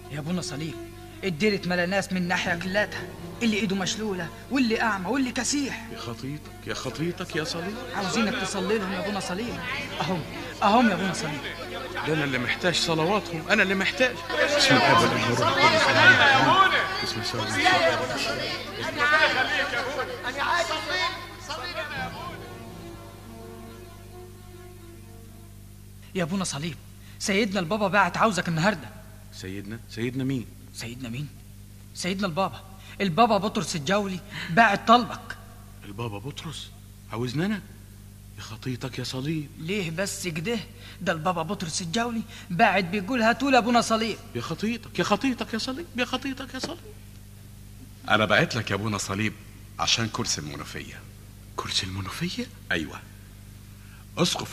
يا ابونا صليب الدير اتملى ناس من ناحيه كلاتها اللي ايده مشلوله واللي اعمى واللي كسيح يا خطيتك يا خطيتك يا صليب عاوزينك تصلي لهم يا ابونا صليب اهم اهم يا ابونا صليب ده انا اللي محتاج صلواتهم انا اللي محتاج بسم الله والابن والروح القدس آمين. بسم الله والروح القدس. يا ابونا صليب سيدنا البابا باعت عاوزك النهارده سيدنا سيدنا مين سيدنا مين سيدنا البابا البابا بطرس الجولي باعت طلبك البابا بطرس عاوزني انا يا خطيتك يا صليب ليه بس كده ده البابا بطرس الجولي باعت بيقول هاتوا ابونا صليب يا خطيتك يا خطيتك يا صليب يا خطيتك يا صليب انا بعت لك يا ابونا صليب عشان كرسي المنوفيه كرسي المنوفيه ايوه اسقف